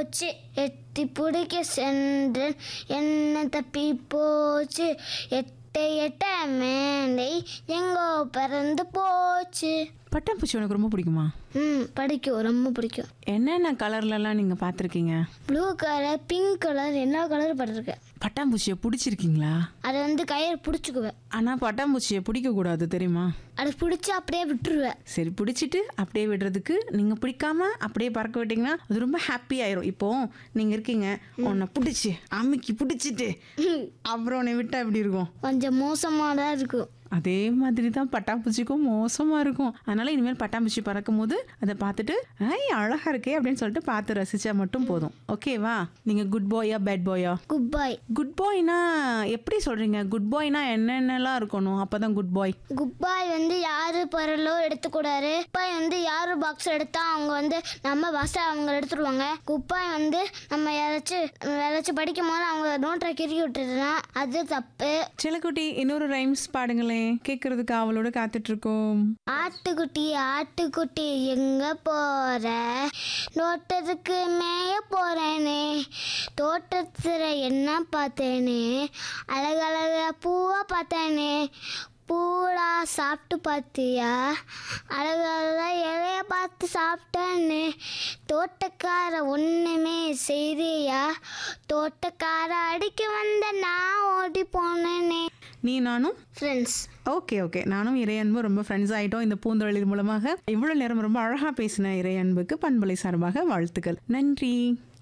போச்சு எட்டி பிடிக்க சென்றேன் என்ன தப்பி போச்சு எட்ட எட்ட மேடை எங்கோ பறந்து போச்சு பட்டாம்பூச்சி உனக்கு ரொம்ப பிடிக்குமா ம் படிக்கும் ரொம்ப பிடிக்கும் என்னென்ன கலர்லலாம் நீங்கள் பார்த்துருக்கீங்க ப்ளூ கலர் பிங்க் கலர் எல்லா கலரும் பட்டிருக்கேன் பட்டாம்பூச்சியை பிடிச்சிருக்கீங்களா அதை வந்து கயிறு பிடிச்சிக்குவேன் ஆனால் பட்டாம்பூச்சியை பிடிக்கக்கூடாது தெரியுமா அதை பிடிச்சி அப்படியே விட்டுருவேன் சரி பிடிச்சிட்டு அப்படியே விடுறதுக்கு நீங்கள் பிடிக்காம அப்படியே பறக்க விட்டீங்கன்னா அது ரொம்ப ஹாப்பி ஆயிரும் இப்போ நீங்கள் இருக்கீங்க உன்னை பிடிச்சி அம்மிக்கு பிடிச்சிட்டு அப்புறம் உன்னை விட்டா எப்படி இருக்கும் கொஞ்சம் மோசமாக தான் இருக்கும் அதே மாதிரி தான் பட்டாம்பூச்சிக்கும் மோசமாக இருக்கும் அதனால இனிமேல் பட்டாம்பூச்சி பறக்கும் போது அதை பார்த்துட்டு ஐ அழகா இருக்கே அப்படின்னு சொல்லிட்டு பார்த்து ரசிச்சா மட்டும் போதும் ஓகேவா நீங்கள் குட் பாயா பேட் பாயா குட் பாய் குட் பாய்னா எப்படி சொல்றீங்க குட் பாய்னா என்னென்னலாம் இருக்கணும் அப்பதான் குட் பாய் குட் பாய் வந்து யாரு பொருளோ எடுத்துக்கூடாது குப்பாய் வந்து யாரு பாக்ஸ் எடுத்தா அவங்க வந்து நம்ம பாக்ஸை அவங்க எடுத்துருவாங்க குப்பாய் வந்து நம்ம யாராச்சும் யாராச்சும் படிக்கும் போது அவங்க நோட்டை கிறுக்கி விட்டுதுன்னா அது தப்பு செல்லக்குட்டி இன்னொரு ரைம்ஸ் பாடுங்களேன் கேட்கறதுக்கு அவளோட காத்துட்டு இருக்கோம் ஆட்டுக்குட்டி ஆட்டுக்குட்டி எங்க போற தோட்டத்துக்கு மேய போறேனே தோட்டத்துல என்ன பார்த்தேனே அழகழகா பூவா பார்த்தேனே பூடா சாப்பிட்டு பார்த்தியா அழகழகா இலைய பார்த்து சாப்பிட்டேனே தோட்டக்கார ஒண்ணுமே செய்தியா தோட்டக்கார அடிக்க வந்த நான் ஓடி போனேனே நீ நானும் ஃப்ரெண்ட்ஸ் ஓகே ஓகே நானும் இறையன்பு ரொம்ப ஃப்ரெண்ட்ஸ் ஆயிட்டோம் இந்த பூந்தொழில் மூலமாக இவ்வளோ நேரம் ரொம்ப அழகாக பேசின இறையன்புக்கு பண்பலை சார்பாக வாழ்த்துக்கள் நன்றி